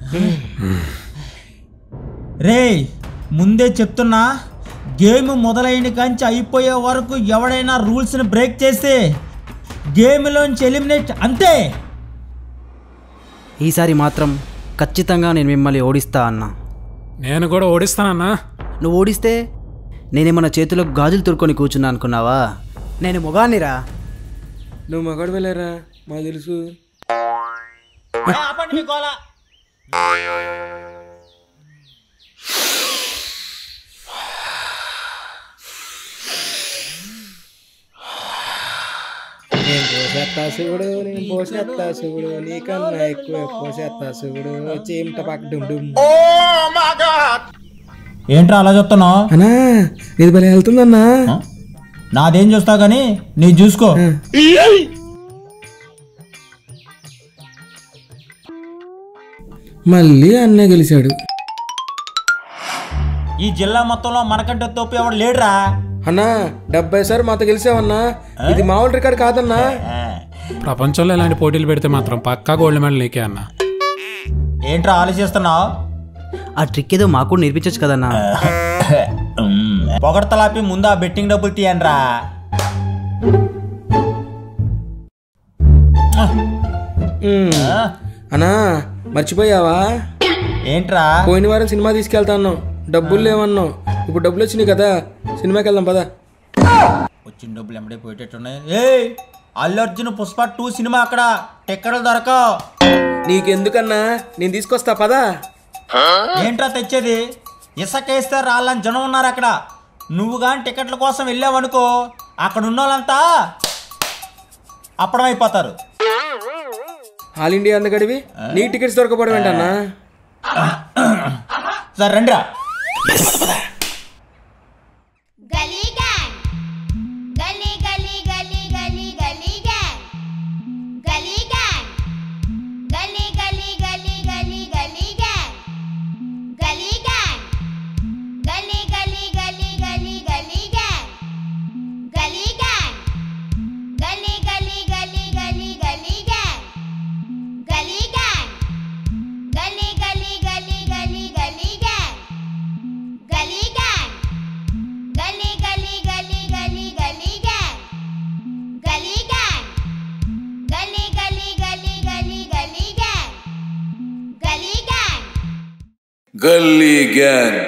రే ముందే చెప్తున్నా గేమ్ మొదలైన కంచి అయిపోయే వరకు ఎవడైనా రూల్స్ని బ్రేక్ చేస్తే గేమ్లోంచి ఎలిమినేట్ అంతే ఈసారి మాత్రం ఖచ్చితంగా నేను మిమ్మల్ని ఓడిస్తా అన్నా నేను కూడా ఓడిస్తానన్నా నువ్వు ఓడిస్తే నేనేమన్నా చేతిలో గాజులు తురుకొని కూర్చున్నా అనుకున్నావా నేను మొగాన్నిరా నువ్వు మగాడు వెళ్ళారా మాకు తెలుసు ఆపండి మీ గోల. నేను పోసేస్తా శివుడు నేను పోసేస్తా శివుడు నీకన్నా ఎక్కువ పోసేస్తా శివుడు చీమట పక్క డుమ్ డుమ్ ఏంట్రా అలా చెప్తున్నావు అన్నా ఇది భలే వెళ్తుందన్నా నాదేం చూస్తావు కానీ నీ చూసుకో మళ్ళీ అన్నే గెలిచాడు ఈ జిల్లా మొత్తంలో మనకంటే తోపు ఎవడు లేడురా అన్నా డెబ్బై సార్ మాతో గెలిచావన్నా ఇది మామూలు రికార్డ్ కాదన్నా ప్రపంచంలో ఇలాంటి పోటీలు పెడితే మాత్రం పక్కా గోల్డ్ మెడల్ నీకే అన్న ఏంట్రా ఆలోచిస్తున్నావు ఆ ట్రిక్ ఏదో మాకు కూడా నేర్పించచ్చు కదన్నా పొగడతలాపి ముందు ఆ బెట్టింగ్ డబ్బులు తీయండిరా ఉమ్. అన్నా మర్చిపోయావా ఏంట్రా పోయిన వారం సినిమా తీసుకెళ్తాను డబ్బులు లేవన్నావు ఇప్పుడు డబ్బులు వచ్చినాయి కదా సినిమాకి వెళ్దాం పదా వచ్చిన డబ్బులు ఎమ్మడే పోయేటట్టున్నాయి ఏయ్ అల్లు అర్జున్ పుష్ప టూ సినిమా అక్కడ టిక్కెట్లు దొరకవు నీకెందుకన్నా నేను తీసుకొస్తా పదా ఏంట్రా తెచ్చేది ఇసకేస్తే రాళ్ళని జనం ఉన్నారు అక్కడ నువ్వు కానీ టికెట్ల కోసం వెళ్ళావనుకో అక్కడ ఉన్న వాళ్ళంతా అప్పడం అయిపోతారు ఆల్ ఇండియా అందగడివి నీకు టికెట్స్ దొరకపోవడం ఏంటన్నా సరే రండిరా gully gang gully gully gully gully gully gang gully gang gully gully gully gully gully gang gully gang gully gully gully gully gully gang gully gang gully gully gully gully gully gang gully gang gully gully gully gully gully gang gully gang gully gully gully gully gully gang gully gang gully gully gully gully gully gang gully gang gully gang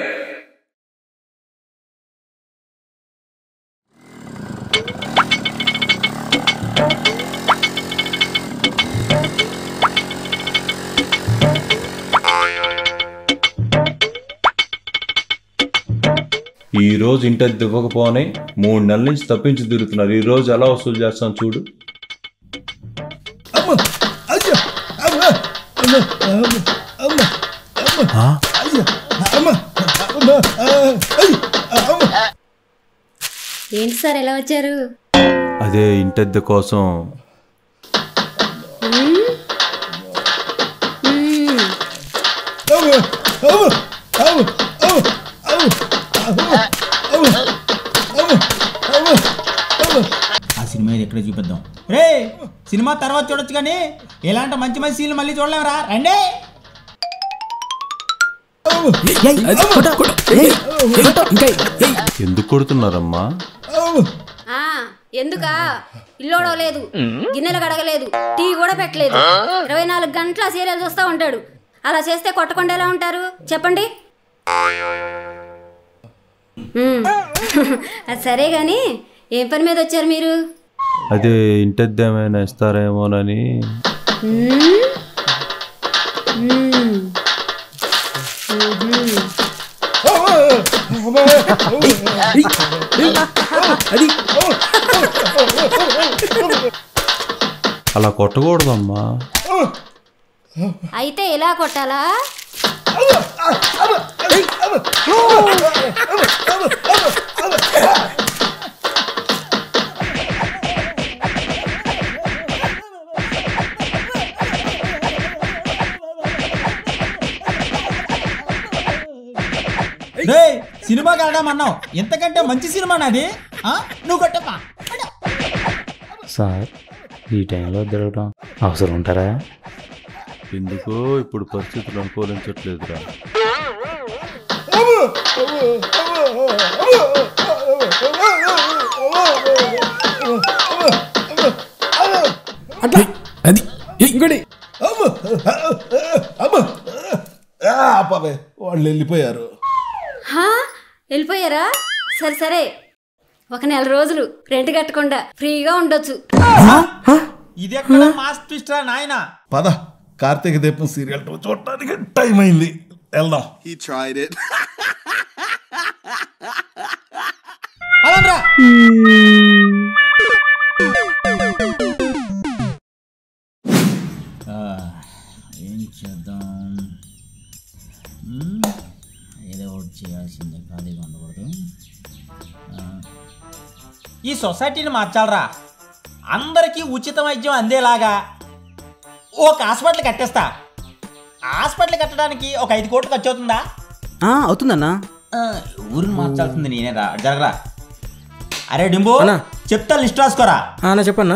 ఈ రోజు ఇంటి ఇవ్వకపోనే మూడు నెలల నుంచి తప్పించి తిరుగుతున్నారు ఈ రోజు ఎలా వసూలు చేస్తాం చూడు ఏంటి సార్ ఎలా వచ్చారు అదే ఇంటద్దె కోసం ఆ సినిమా ఇది ఎక్కడ చూపిద్దాం రే సినిమా తర్వాత చూడొచ్చు కానీ ఇలాంటి మంచి మంచి సీన్లు మళ్ళీ చూడలేమరా రండి ఎందుకు కొడుతున్నారమ్మా ఆ ఎందుకా ఇల్లోడో లేదు గిన్నెలు కడగలేదు టీ కూడా పెట్టలేదు ఇరవై నాలుగు గంటల సీరియల్ చూస్తూ ఉంటాడు అలా చేస్తే కొట్టకుండా ఎలా ఉంటారు చెప్పండి మ్మ్. అది సరే గాని ఏం పని మీద వచ్చారు మీరు అదే ఇంటద్దె ఏమైనా ఇస్తారేమోనని మ్మ్. మ్మ్. అలా కొట్టకూడదమ్మా అయితే ఇలా కొట్టాలా రే సినిమాకి వెళ్ళడం అన్నావు ఎంతకంటే మంచి సినిమా నాది ఆ? నువ్వు కొట్టమ్మా సార్ ఈ టైంలో దొరకడం అవసరం ఉంటారా ఎందుకో ఇప్పుడు పరిస్థితులు అనుకూలించట్లేదురా అట్లా అది ఇంకోటి పాపే వాళ్ళు వెళ్ళిపోయారు హా వెళ్ళిపోయారా సరే సరే ఒక నెల రోజులు రెంట్ కట్టకుండా ఫ్రీగా ఉండొచ్చు ఇది ఎక్కడ మాస్ ట్విస్ట్ రా నాయన పద కార్తీక దీపం సీరియల్ చూడటానికి టైం అయింది వెళ్దాం He tried it. పదండ్రా. ఆ, ఏం చేద్దాం మ్మ్, ఏదో ఒకటి చేయాల్సిందే ఖాళీగా ఉండకూడదు ఆ, ఈ సొసైటీని మార్చాలరా అందరికీ ఉచిత వైద్యం అందేలాగా ఒక హాస్పిటల్ కట్టేస్తా హాస్పిటల్ కట్టడానికి ఒక ఐదు కోట్లు ఖర్చు అవుతుందా ఆ, అవుతుందన్నా ఆ, ఊరిని మార్చాల్సింది నేనే రా జరగరా అరే డింబు అన్నా. చెప్తా లిస్ట్ రాసుకోరా ఆ, అన్న చెప్పన్నా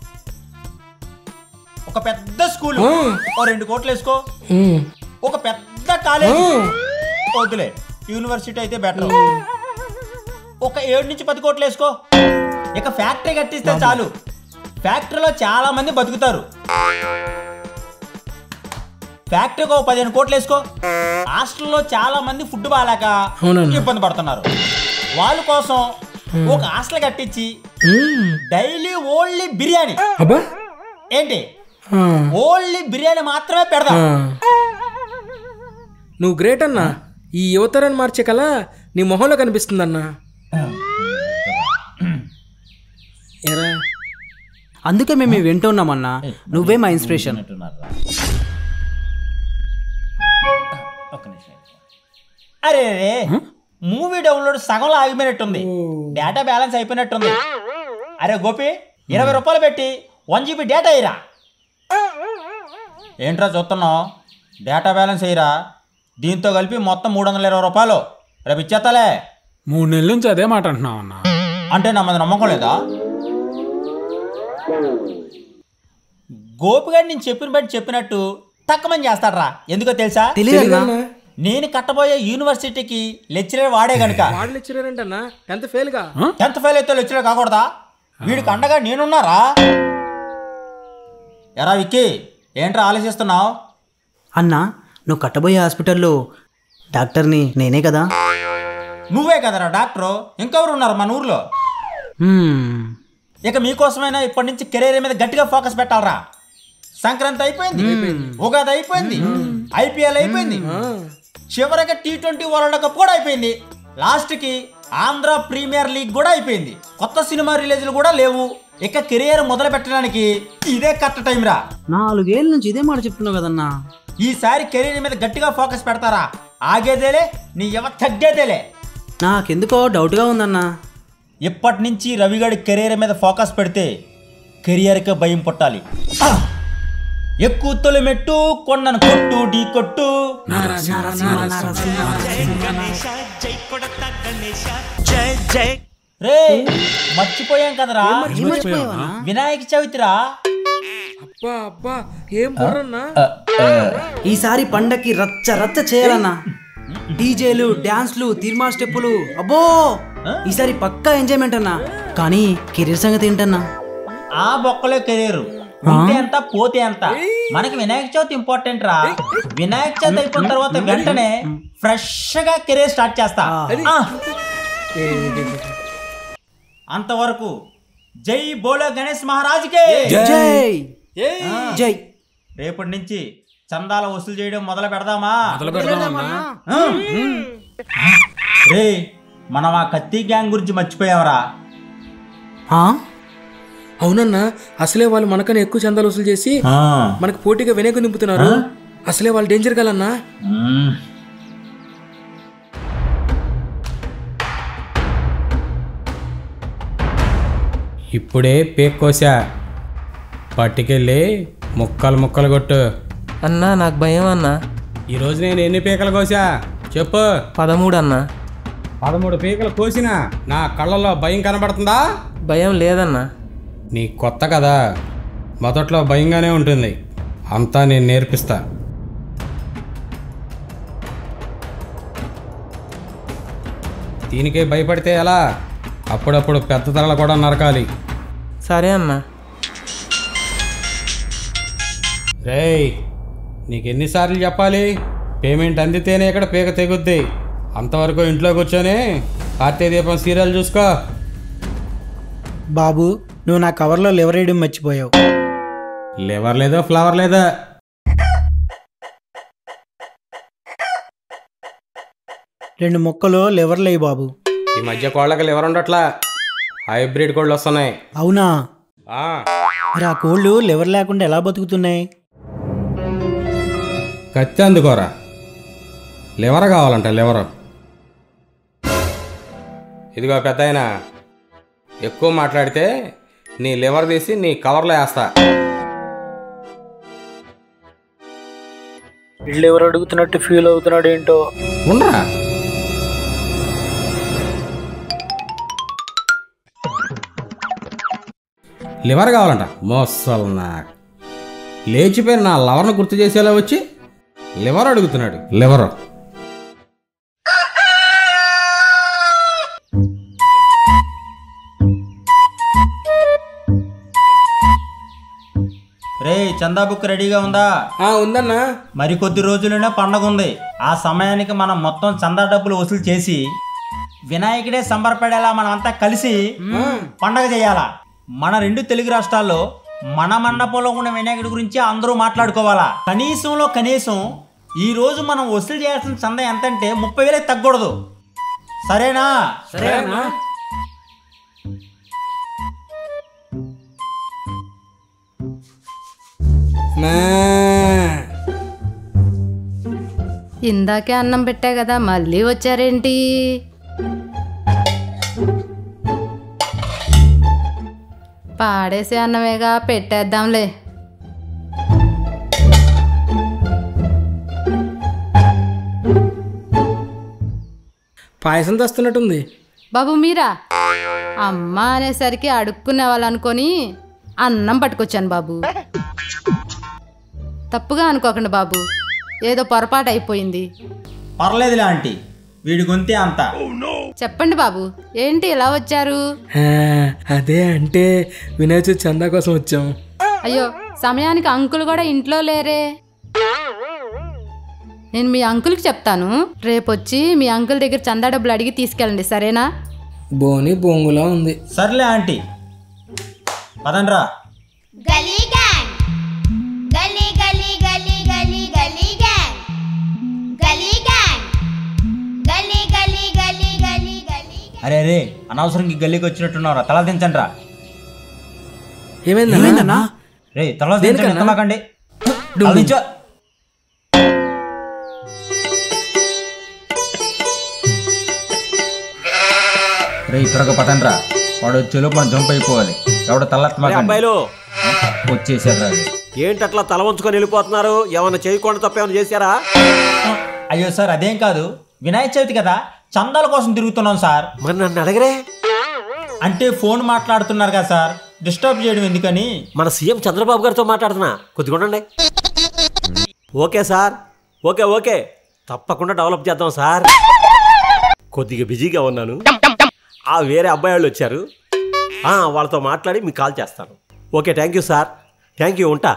ఒక పెద్ద స్కూల్ ఆ. ఓ రెండు కోట్లు వేసుకో ఉమ్. ఒక పెద్ద కాలేజ్ వద్దులే యూనివర్సిటీ అయితే బెటర్ ఒక ఏడు నుంచి పది కోట్లు వేసుకో ఇక ఫ్యాక్టరీ కట్టిస్తే చాలు ఫ్యాక్టరీలో చాలా మంది బతుకుతారు ఫ్యాక్టరీకి ఒక పదిహేను కోట్లు వేసుకో హాస్టల్లో చాలా మంది ఫుడ్ బాగాలేక అవునన్నా. ఇబ్బంది పడుతున్నారు వాళ్ళ కోసం ఒక హాస్టల్ కట్టించి ఉమ్. డైలీ ఓన్లీ బిర్యానీ అబ్బా ఏంటి ఆ. ఓన్లీ బిర్యానీ మాత్రమే పెడదాం ఆ. నువ్వు గ్రేట్ అన్నా ఈ యువతరాన్ని మార్చే కళ నీ మొహంలో కనిపిస్తుందన్నా ఎరా అందుకే మేము వింటూ ఉన్నామన్నా నువ్వే మా ఇన్స్పిరేషన్ అంటున్నారా? ఒక్క నిమిషం. అరే రే మూవీ డౌన్లోడ్ సగంలో ఆగిపోయినట్టుంది డేటా బ్యాలెన్స్ అయిపోయినట్టుంది అరే గోపి ఇరవై రూపాయలు పెట్టి వన్ జీబీ డేటా అయ్యిరా ఏంట్రా చూస్తున్నావు డేటా బ్యాలెన్స్ అయ్యిరా దీంతో కలిపి మొత్తం మూడు వందల ఇరవై రూపాయలు రేపు ఇచ్చేస్తాలే మూడు నెలల నుంచి అదే మాట అంటున్నావు అన్న అంటే నా మీద నమ్మకం లేదా గోపిగాడు నేను చెప్పిన బట్టి చెప్పినట్టు తక్కువని చేస్తాడ్రా ఎందుకో తెలుసా తెలియదన్నా నేను కట్టబోయే యూనివర్సిటీకి లెక్చరర్ వాడే గనుక వాడు లెక్చరర్ టెన్త్ ఫెయిల్గా టెన్త్ ఫెయిల్ అయితే లెక్చరర్ కాకూడదా వీడికి అండగా నేనున్నారా ఎరా విక్కీ ఏంట్రా ఆలోచిస్తున్నావు అన్నా నువ్వు కట్టబోయే హాస్పిటల్లో డాక్టర్ని నేనే కదా నువ్వే కదరా డాక్టరు ఇంకెవరు ఉన్నారు మన ఊర్లో హ్మ్. ఇక మీకోసమైనా ఇప్పటి నుంచి కెరీర్ మీద గట్టిగా ఫోకస్ పెట్టాలరా సంక్రాంతి అయిపోయింది ఉగాది అయిపోయింది ఐపీఎల్ అయిపోయింది చివరిగా టీ ట్వంటీ వరల్డ్ కప్ కూడా అయిపోయింది లాస్ట్కి ఆంధ్ర ప్రీమియర్ లీగ్ కూడా అయిపోయింది కొత్త సినిమా రిలీజ్లు కూడా లేవు ఇక కెరియర్ మొదలు పెట్టడానికి ఇదే కరెక్ట్ టైం రా నాలుగేళ్ళ నుంచి ఇదే మాట చెప్తున్నావు కదన్నా ఈసారి కెరీర్ మీద గట్టిగా ఫోకస్ పెడతారా ఆగేదేలే నీ ఎవ తగ్గేదేలే నాకెందుకో డౌట్గా ఉందన్నా ఇప్పటి నుంచి రవిగాడి కెరీర్ మీద ఫోకస్ పెడితే కెరియర్కి భయం పుట్టాలి ఆ! ఎక్కువ తొలిమెట్టు కొండను కొట్టు ఢీ కొట్టు రే మర్చిపోయాం కదరా వినాయక చవితిరా అబ్బా అబ్బా ఏం బుర్రన్నా ఈసారి పండక్కి రచ్చ రచ్చ చేయాలన్నా డీజేలు డాన్స్లు తీర్మా స్టెప్పులు అబ్బో ఈసారి పక్కా ఎంజాయ్మెంట్ అన్నా కానీ కెరీర్ సంగతి ఏంటన్నా ఆ బొక్కలే కెరీర్ ఉంటే ఎంత పోతే ఎంత మనకి వినాయక చవితి ఇంపార్టెంట్ రా వినాయక చవితి అయిపోయిన తర్వాత వెంటనే ఫ్రెష్ గా కెరీర్ స్టార్ట్ చేస్తా ఆ. అంతవరకు జై బోలో గణేష్ మహారాజ్కే జై జై రేపటి నుంచి చందాల వసూలు చేయడం మొదలు పెడదామా మొదలు పెడదామన్నా ఆ? రే మనం ఆ కత్తి గ్యాంగ్ గురించి మర్చిపోయావరా ఆ? అవునన్నా అసలే వాళ్ళు మనకన్నా ఎక్కువ చందాలు వసూలు చేసి మనకు పోటీగా వినాయకు నింపుతున్నారు అసలే వాళ్ళు డేంజర్ కాలన్నా మ్మ్. ఇప్పుడే పేక్ కోసా పట్టుకెళ్ళి ముక్కలు ముక్కలు కొట్టు అన్నా నాకు భయం అన్నా ఈరోజు నేను ఎన్ని పీకలు కోసా చెప్పు పదమూడు అన్నా పదమూడు పీకలు కోసినా నా కళ్ళలో భయం కనబడుతుందా భయం లేదన్నా నీ కొత్త కదా మొదట్లో భయంగానే ఉంటుంది అంతా నేను నేర్పిస్తా దీనికే భయపడితే ఎలా అప్పుడప్పుడు పెద్ద తలలు కూడా నరకాలి సరే అన్నా రేయ్ నీకు ఎన్నిసార్లు చెప్పాలి పేమెంట్ అందితేనే ఇక్కడ పీక తెగుద్ది అంతవరకు ఇంట్లో కూర్చొని కార్తీక దీపం సీరియల్ చూసుకో బాబు నువ్వు నా కవర్లో లివర్ వేయడం మర్చిపోయావు లివర్ లేదా ఫ్లవర్ లేదా రెండు ముక్కలు లివర్లు అయ్యి బాబు ఈ మధ్య కోళ్ళకి లివర్ ఉండట్లా హైబ్రిడ్ కోళ్ళు వస్తున్నాయి అవునా ఆ, మరి ఆ కోళ్ళు లివర్ లేకుండా ఎలా బతుకుతున్నాయి కత్తి అందుకోరా లివర్ కావాలంట లివర్ ఇదిగో పెద్ద ఎక్కువ మాట్లాడితే నీ లివర్ తీసి నీ కవర్లో వేస్తా వీళ్ళు ఎవరు అడుగుతున్నట్టు ఫీల్ అవుతున్నాడు ఏంటో ఉండరా లివర్ కావాలంట మోసలు నాకు లేచిపోయిన నా లవర్ను గుర్తు చేసేలా వచ్చి లివర్ అడుగుతున్నాడు లివర్ రే చందా బుక్ రెడీగా ఉందా ఆ ఉందన్నా మరి కొద్ది రోజులనే పండగ ఉంది ఆ సమయానికి మనం మొత్తం చందా డబ్బులు వసూలు చేసి వినాయకుడే సంబరపడేలా మనం అంతా కలిసి పండగ చేయాలా మన రెండు తెలుగు రాష్ట్రాల్లో మన మండపంలో ఉన్న వినాయకుడి గురించి అందరూ మాట్లాడుకోవాలా కనీసంలో కనీసం ఈ రోజు మనం వసూలు చేయాల్సిన చందా ఎంత అంటే ముప్పై వేలకు తగ్గకూడదు సరేనా సరేనా మా ఇందాకే అన్నం పెట్టా కదా మళ్ళీ వచ్చారేంటి పాడేసే అన్నమేగా పెట్టేద్దాంలే పాయసం తెస్తున్నట్టుంది బాబు మీరా అమ్మ అనేసరికి అడుక్కునే వాళ్ళు అనుకొని అన్నం పట్టుకొచ్చాను బాబు తప్పుగా అనుకోకండి బాబు ఏదో పొరపాటు అయిపోయింది పర్లేదులే ఆంటీ వీడి గొంతే అంత చెప్పండి బాబు ఏంటి ఇలా వచ్చారు ఆ, అదే అంటే వినాయక చవితి చందా కోసం వచ్చాం అయ్యో సమయానికి అంకుల్ కూడా ఇంట్లో లేరే నేను మీ అంకుల్కి చెప్తాను రేపు వచ్చి మీ అంకుల్ దగ్గర చందా డబ్బులు అడిగి తీసుకెళ్ళండి సరేనా బోని బొంగులా ఉంది సర్లే ఆంటీ పదండ్రా gully gang gully gully gully gully gully gang gully gang gully gully gully gully gully అరే రే అనవసరంగా ఈ గల్లీకి వచ్చినట్టున్నారా తల దించండి రా ఏమైందన్నా రే తల దించండి దేనికన్నా? ఎత్తమాకండి తల దించో రే త్వరగా పదండ్రా వాడు వచ్చేలోపు మనం జంప్ అయిపోవాలి ఎవడో తలెత్తమాకండి అబ్బాయిలు వచ్చేసారు రా ఏంటి అట్లా తల వంచుకొని వెళ్ళిపోతున్నారు ఏమన్నా చేయకుండా తప్ప ఏమైనా చేశారా అయ్యో సార్ అదేం కాదు వినాయక చవితి కదా చందాల కోసం తిరుగుతున్నాం సార్ మరి నన్ను అడగరే అంటే ఫోన్ మాట్లాడుతున్నారు కదా సార్ డిస్టర్బ్ చేయడం ఎందుకని మన సీఎం చంద్రబాబు గారితో మాట్లాడుతున్నా కొద్దిగా ఉండండి ఓకే సార్ ఓకే ఓకే తప్పకుండా డెవలప్ చేద్దాం సార్ కొద్దిగా బిజీగా ఉన్నాను ఆ వేరే అబ్బాయి వాళ్ళు వచ్చారు ఆ, వాళ్ళతో మాట్లాడి మీకు కాల్ చేస్తాను okay thank you sir thank you ఉంటా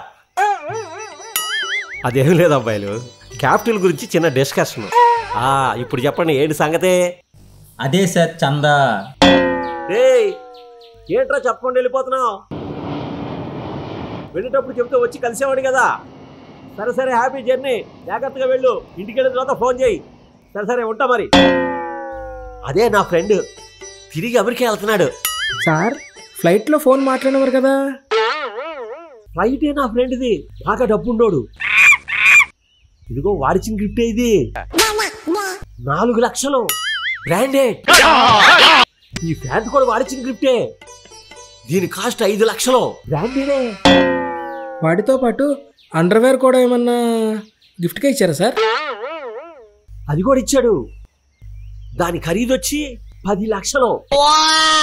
అదేం లేదు అబ్బాయిలు క్యాపిటల్ గురించి చిన్న డిస్కషన్ ఆ, ఇప్పుడు చెప్పండి ఏంటి సంగతే అదే సార్ చందా ఏయ్ ఏంట్రా చెప్పకుండా వెళ్ళిపోతున్నావు వెళ్ళేటప్పుడు చెప్తే వచ్చి కలిసేవాడు కదా సరే సరే హ్యాపీ జర్నీ జాగ్రత్తగా వెళ్ళు ఇంటికి వెళ్ళిన తర్వాత ఫోన్ చేయి సరే సరే ఉంటా మరి అదే నా ఫ్రెండ్ తిరిగి అమెరికా వెళ్తున్నాడు సార్ ఫ్లైట్లో ఫోన్ మాట్లాడేవారు కదా ఫ్లైటే నా ఫ్రెండ్ది బాగా డబ్బుండోడు ఇదిగో వాడిచిన గిఫ్ట్ ఇది నాలుగు లక్షలు బ్రాండెడ్ ఈ ప్యాంట్ కూడా వాడిచిన గిఫ్టే దీని కాస్ట్ ఐదు లక్షలు బ్రాండెడే వాటితో పాటు అండర్వేర్ కూడా ఏమన్నా గిఫ్ట్గా ఇచ్చారా సార్ అది కూడా ఇచ్చాడు దాని ఖరీదు వచ్చి పది లక్షలు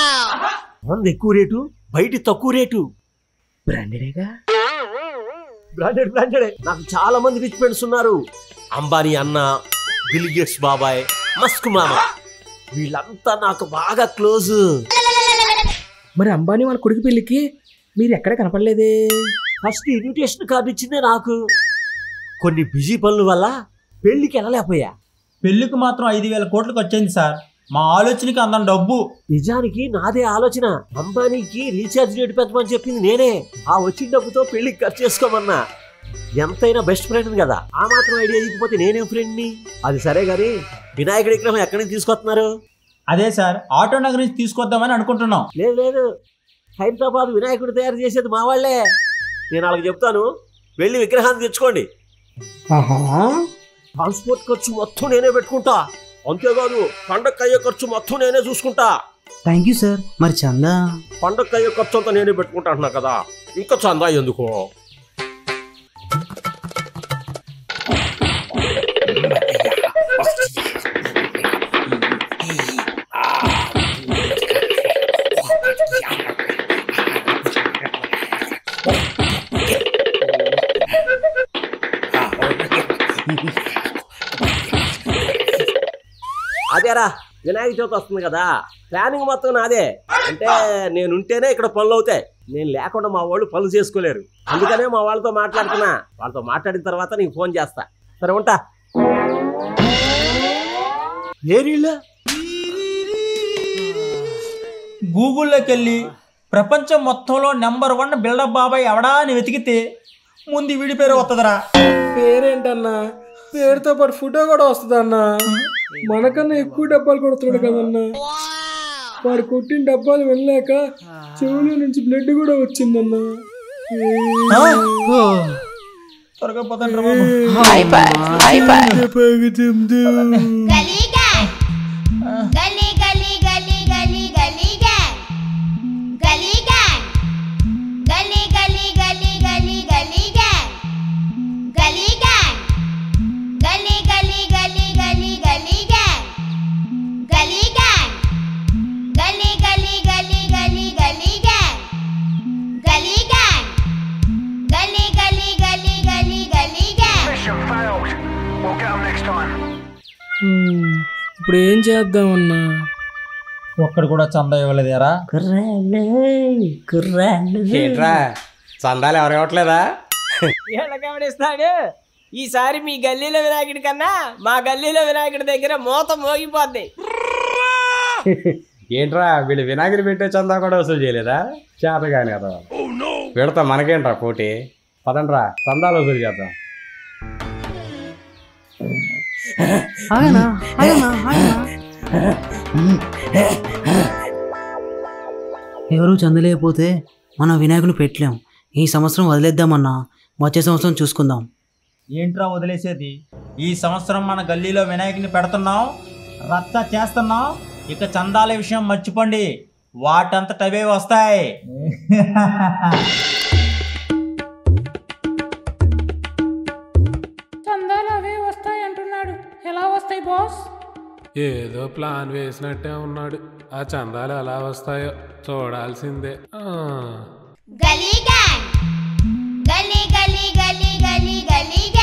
మంది ఎక్కువ రేటు బయట తక్కువ రేటు బ్రాండెడేగా బ్రాండెడ్ బ్రాండెడ్ నాకు చాలా మంది రిచ్ ఫ్రెండ్స్ ఉన్నారు అంబానీ అన్న బిల్ గేట్స్ బాబాయ్ మస్క్ మామ వీళ్ళంతా నాకు బాగా క్లోజ్ మరి అంబానీ వాళ్ళ కొడుకు పెళ్ళికి మీరు ఎక్కడ కనపడలేదే ఫస్ట్ ఇన్విటేషన్ కార్డు ఇచ్చిందే నాకు కొన్ని బిజీ పనుల వల్ల పెళ్లికి వెళ్ళలేకపోయా పెళ్లికి మాత్రం ఐదు వేల కోట్లకు వచ్చింది సార్ మా ఆలోచనకి అందం డబ్బు నిజానికి నాదే ఆలోచన అంబానీకి రీఛార్జ్ రేటు పెంచమని చెప్పింది నేనే ఆ వచ్చిన డబ్బుతో పెళ్లికి ఖర్చు చేసుకోమన్నా ఎంతైనా బెస్ట్ ఫ్రెండ్ కదా ఆ మాత్రం ఐడియా ఇకపోతే నేనేం ఫ్రెండ్ని అది సరే గాని వినాయకుడి విగ్రహం ఎక్కడి నుంచి తీసుకొస్తున్నారు అదే సార్ ఆటో నగర్ నుంచి తీసుకొద్దామని అనుకుంటున్నాం లేదు లేదు హైదరాబాద్ వినాయకుడు తయారు చేసేది మా వాళ్ళే నేను వాళ్ళకి చెప్తాను వెళ్ళి విగ్రహాన్ని తెచ్చుకోండి ట్రాన్స్పోర్ట్ ఖర్చు మొత్తం నేనే పెట్టుకుంటా అంతేకాదు పండగ అయ్యే ఖర్చు మొత్తం నేనే చూసుకుంటా థ్యాంక్ యూ సార్ మరి చందా పండగ అయ్యే ఖర్చు అంతా నేనే పెట్టుకుంటా అంటున్నా కదా ఇంకా చందా ఎందుకు అదేరా వినాయక చవితి వస్తుంది కదా ప్లానింగ్ మొత్తం నాదే అంటే నేనుంటేనే ఇక్కడ పనులు అవుతాయి నేను లేకుండా మా వాళ్ళు పనులు చేసుకోలేరు అందుకనే మా వాళ్ళతో మాట్లాడుతున్నా వాళ్ళతో మాట్లాడిన తర్వాత నీకు ఫోన్ చేస్తా సరే ఉంటా ఏరీళ్ళు గూగుల్లోకి వెళ్ళి ప్రపంచం మొత్తంలో నెంబర్ వన్ బిల్డప్ బాబాయ్ ఎవడా అని వెతికితే ముందు వీడి పేరు వస్తుందిరా పేరేంటన్నా పేరుతో పాటు ఫోటో కూడా వస్తుందన్నా మనకన్నా ఎక్కువ డబ్బాలు కొడుతున్నాడు కదన్నా వాడు కొట్టిన డబ్బాలు వెళ్ళాక చెవులో నుంచి బ్లడ్ కూడా వచ్చిందన్నా త్వరగా పోతాను gully gang gully gully gully gully gully gang gully gang gully gully gully gully gully gang gully gang gully gully gully gully gully gang gully gang gully gully gully gully gully gang gully gang gully gully gully gully gully gang ఇప్పుడు ఏం చేద్దామన్నా ఒక్కడు కూడా చందా ఇవ్వలేదేరా ఏంట్రా చందాలు ఎవరు ఇవ్వట్లేదా గమనిస్తాడు ఈసారి మీ గల్లీలో వినాయకుడి కన్నా మా గల్లీలో వినాయకుడి దగ్గర మూత మోగిపోద్ది ఏంట్రా వీళ్ళు వినాయకుడి పెట్టే చందా కూడా వసూలు చేయలేదా చేత కాని కదా వీళ్ళతో మనకేంట్రా పోటీ పదండ్రా చందాలు వసూలు చేద్దాం ఆగనా ఆగనా ఆగనా ఎవరు చందలేకపోతే మనం వినాయకుని పెట్టలేం ఈ సంవత్సరం వదిలేద్దామన్నా వచ్చే సంవత్సరం చూసుకుందాం ఏంట్రా వదిలేసేది ఈ సంవత్సరం మన గల్లీలో వినాయకుని పెడుతున్నాం రచ్చ చేస్తున్నాం ఇక చందాల విషయం మర్చిపోండి వాటంతట అవే వస్తాయి చందాలు అవే వస్తాయి అంటున్నాడు ఎలా వస్తాయి బాస్ ఏదో ప్లాన్ వేసినట్టే ఉన్నాడు ఆ చందాలు ఎలా వస్తాయో చూడాల్సిందే ఆ. గలీ gang gully gully gully gully గలీ